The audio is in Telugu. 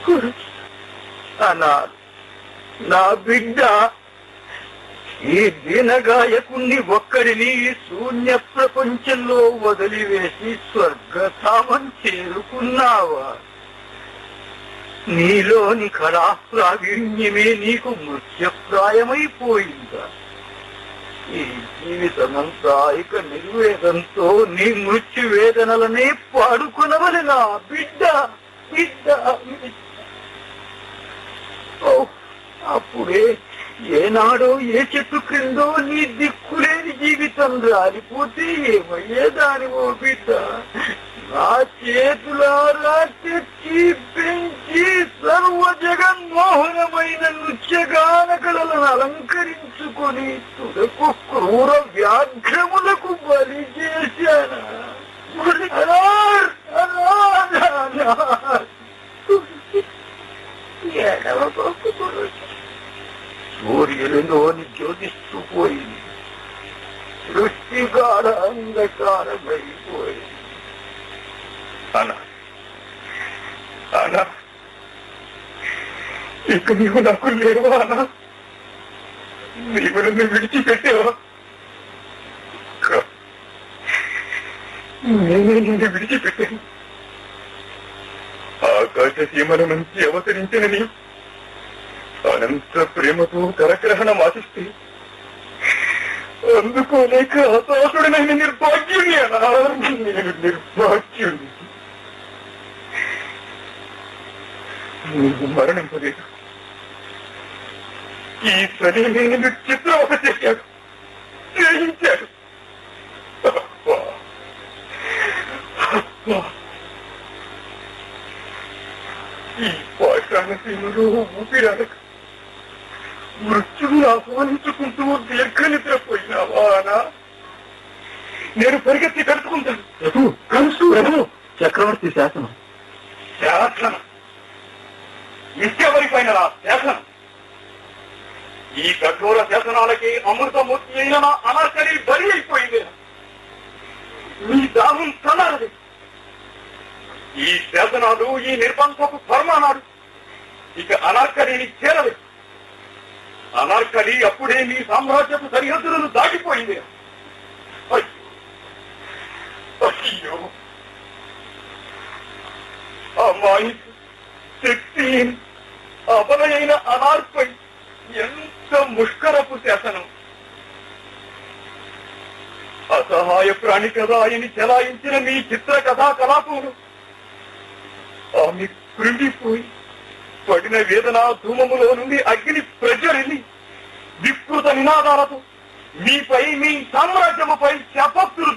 అన్నారు నా బిడ్డ ఈ దీనగాయకుణ్ణి ఒక్కడిని ఈ శూన్య ప్రపంచంలో వదిలివేసి స్వర్గధామం చేరుకున్నావా నీలోని కళా ప్రావీణ్యమే నీకు మృత్యప్రాయమైపోయిందా ఈ జీవితమంతా ఇక నిర్వేదంతో నీ మృత్యు వేదనలనే పాడుకునవలెనా బిడ్డ బిడ్డ బిడ్డ. ఓ, అప్పుడే ఏనాడో ఏ చెట్టు క్రిందో నీ దిక్కులేని జీవితం రాలిపోతే ఏమయ్యేదాని ఓ బిడ్డ నా చేతులారా తెచ్చి పెంచి సర్వ జగన్మోహనమైన నృత్యగాన కళలను అలంకరించుకొని తుదకు క్రూర వ్యాఘ్రములకు బలి చేశానా అనార్, అనార్, అనార్. ఎడవబోకు గురుజీ. సూర్యులలోని జ్యోతిస్తూ పోయింది సృష్టిగాఢ అంధకారమైపోయింది అనా అనా ఇక నీవు నాకు లేవా అనా నీవు నన్ను విడిచిపెట్టావా కా- నేనే నిన్ను విడిచిపెట్టాను ఆకాశ సీమల నుంచి అవతరించిన నీవు అనంత ప్రేమతో కరగ్రహణం ఆశిస్తే అందుకోలేక హతాశుడనైన నిర్భాగ్యుని అనా నేను నిర్భాగ్యుని నువ్వు మరణింపలేదు ఈ శని నేను చిత్రవత చేశాడు చేయించాడు అబ్బా. అబ్బా. ఈ పాషాణశీలులో ఊపిరాడక మృత్యువును ఆహ్వానించుకుంటూ దీర్ఘ నిద్రపోయినావా అనా నేను పరిగెత్తి కలుసుకుంటాను ప్రభు కలుసు ప్రభు చక్రవర్తి శాసనం శాసనం నిత్యవరిపైన రా శాసనం ఈ కఠోర శాసనాలకి అమృతమూర్తి అయిన నా అనార్కలి బలి అయిపోయింది మీ దాహం తనరది ఈ శాసనాలు ఈ నిర్బంధపు ఫర్మానాలు ఇక అనార్కలిని చేరలేదు అనార్కలి అప్పుడే మీ సామ్రాజ్యపు సరిహద్దులను దాటిపోయింది అయ్యో. అయ్యో అమ్మాయి శక్తి అబలైన అనార్పై ఎంత ముష్కరపు శాసనం అసహాయ ప్రాణి కదా అని చెలాయించిన మీ చిత్ర కథా కలాపములు ఆమె కృంగిపోయి పడిన వేదన ధూమములో నుండి అగ్ని ప్రజ్వరిల్లి వికృత నినాదాలతో మీపై మీ సామ్రాజ్యముపై శపత్తులు